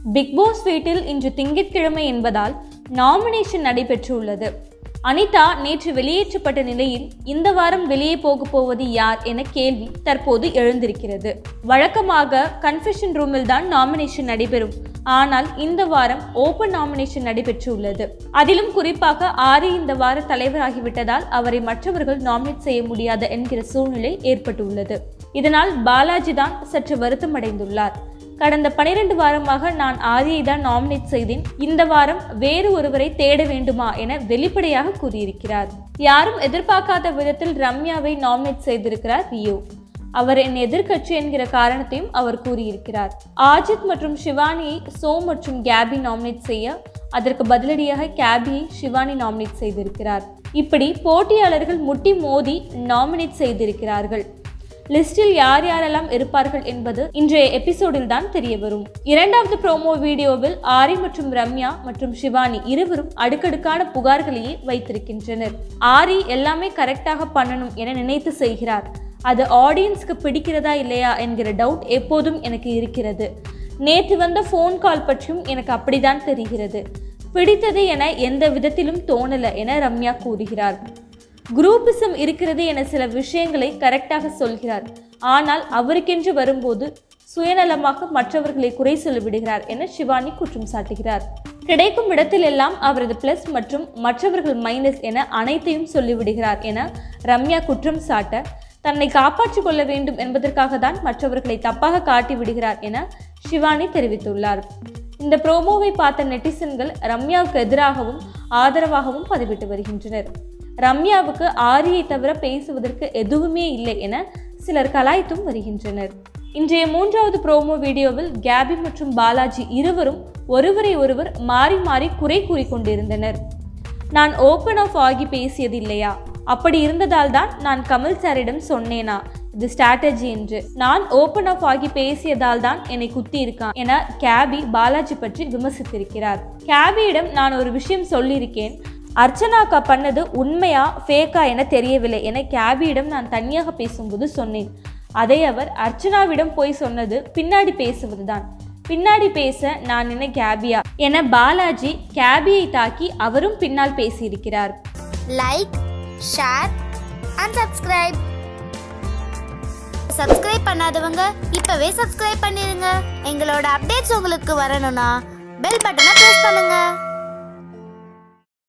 big pass வீட்டில் இன்று திங்கட்கிழமை என்பதால் நாமினேஷன் நடைபெற்றுள்ளது அனிதா நேற்று வெளியேற்றப்பட்ட நிலையில் இந்த வாரம் வெளியே போக போவது யார் என கேள்வி தற்போது எழுந்திருக்கிறது வழக்கமாக கன்ஃபெஷன் ரூமில் தான் நாமினேஷன் நடைபெறும் ஆனால் இந்த வாரம் ஓபன் நாமினேஷன் நடைபெற்றுள்ளது அதிலும் குறிப்பாக ஆரி இந்த வார தலைவராகிவிட்டதால் அவரை மற்றவர்கள் நாமினேட் செய்ய முடியாது என்கிற சூழ்நிலை ஏற்பட்டுள்ளது இதனால் பாலாஜி தான் சற்று வருத்தமடைந்துள்ளார் கடந்த பனிரெண்டு வாரமாக நான் ஆரியை தான் நாமினேட் செய்தேன் இந்த வாரம் வேறு ஒருவரை தேட வேண்டுமா என வெளிப்படையாக கூறியிருக்கிறார் யாரும் எதிர்பார்க்காத விதத்தில் ரம்யாவை நாமினேட் செய்திருக்கிறார் ரியோ அவர் என் எதிர்க்கட்சி என்கிற காரணத்தையும் அவர் கூறியிருக்கிறார் ஆஜித் மற்றும் சிவானியை சோ மற்றும் கேபி நாமினேட் செய்ய அதற்கு பதிலடியாக கேபியை சிவானி நாமினேட் செய்திருக்கிறார் இப்படி போட்டியாளர்கள் முட்டி மோதி நாமினேட் செய்திருக்கிறார்கள் லிஸ்டில் யார் யாரெல்லாம் இருப்பார்கள் என்பது இன்றைய எபிசோடில் தான் தெரிய வரும் இரண்டாவது ப்ரோமோ வீடியோவில் ஆரி மற்றும் ரம்யா மற்றும் சிவானி இருவரும் அடுக்கடுக்கான புகார்களையே வைத்திருக்கின்றனர் ஆரி எல்லாமே கரெக்டாக பண்ணணும் என நினைத்து செய்கிறார் அது ஆடியன்ஸ்க்கு பிடிக்கிறதா இல்லையா என்கிற டவுட் எப்போதும் எனக்கு இருக்கிறது நேற்று வந்த ஃபோன் கால் பற்றியும் எனக்கு அப்படிதான் தெரிகிறது பிடித்தது என எந்த விதத்திலும் தோணல என ரம்யா கூறுகிறார் குரூப்பிசம் இருக்கிறது என சில விஷயங்களை கரெக்டாக சொல்கிறார் ஆனால் அவருக்கென்று வரும்போது சுயநலமாக மற்றவர்களை குறை சொல்லிவிடுகிறார் என சிவானி குற்றம் சாட்டுகிறார் கிடைக்கும் இடத்திலெல்லாம் அவரது பிளஸ் மற்றும் மற்றவர்கள் மைனஸ் என அனைத்தையும் சொல்லிவிடுகிறார் என ரம்யா குற்றம் சாட்ட தன்னை காப்பாற்றிக் கொள்ள வேண்டும் என்பதற்காக தான் மற்றவர்களை தப்பாக காட்டி விடுகிறார் என சிவானி தெரிவித்துள்ளார் இந்த ப்ரோமோவை பார்த்த நெட்டிசன்கள் ரம்யாவுக்கு எதிராகவும் ஆதரவாகவும் பதிவிட்டு வருகின்றனர் ரம்யாவுக்கு ஆரியை தவிர பேசுவதற்கு எதுவுமே இல்லை என சிலர் கலாய்த்தும் வருகின்றனர் இன்றைய மூன்றாவது ப்ரோமோ வீடியோவில் கேபி மற்றும் பாலாஜி இருவரும் ஒருவரை ஒருவர் மாறி மாறி குறை கூறிக்கொண்டிருந்தனர் நான் ஓப்பன் ஆஃப் ஆகி பேசியதில்லையா அப்படி இருந்ததால் தான் நான் கமல் சாரிடம் சொன்னேனா இது ஸ்ட்ராட்டஜி என்று நான் ஓப்பன் ஆஃப் ஆகி பேசியதால் தான் என்னை குத்தி இருக்கான் என கேபி பாலாஜி பற்றி விமர்சித்திருக்கிறார் கேபியிடம் நான் ஒரு விஷயம் சொல்லியிருக்கேன் அர்ச்சனாக்கா பண்ணது உண்மையா ஃபேக்கா என தெரியவில்லை என கேபியிடம் நான் தனியாக பேசும்போது சொன்னேன் அதை அவர் அர்ச்சனாவிடம் போய் சொன்னது பின்னாடி பேசுவதுதான் பின்னாடி பேச நான் என்ன கேபியா என பாலாஜி கேபியை தாக்கி அவரும் பின்னால் பேசியிருக்கிறார் like share and subscribe subscribe பண்ணாதவங்க இப்பவே சப்ஸ்கிரைப் பண்ணிருங்க எங்களோட அப்டேட்ஸ் உங்களுக்கு வரணும்னா பெல் பட்டனை ப்ரெஸ் பண்ணுங்க